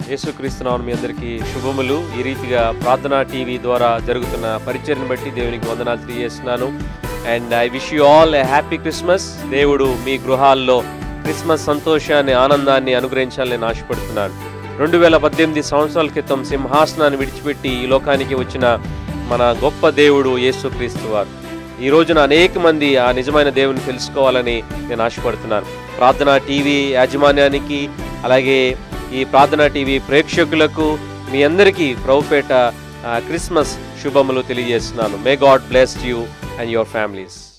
యేసుక్రీస్తునామం మీ అందరికీ శుభములు ఈ రీతిగా ప్రార్థనా టీవీ ద్వారా జరుగుతున్న పరిచయను బట్టి దేవునికి వందనాలు తెలియజేస్తున్నాను and I wish you all a happy Christmas దేవుడు మీ గృహాల్లో క్రిస్మస్ సంతోషాన్ని ఆనందాన్ని అనుగ్రహించాలని నేను ఆశపడుతున్నాను రెండు వేల పద్దెనిమిది సంవత్సరాల క్రితం సింహాసనాన్ని విడిచిపెట్టి ఈ లోకానికి వచ్చిన మన గొప్ప దేవుడు యేసుక్రీస్తు వారు ఈ రోజున అనేక మంది ఆ నిజమైన దేవుని తెలుసుకోవాలని నేను ఆశపడుతున్నాను ప్రార్థనా టీవీ యాజమాన్యానికి అలాగే ఈ ప్రార్థనా టీవీ ప్రేక్షకులకు మీ అందరికీ ప్రభుపేట ఆ, క్రిస్మస్ శుభములు తెలియజేస్తున్నాను may God bless you and your families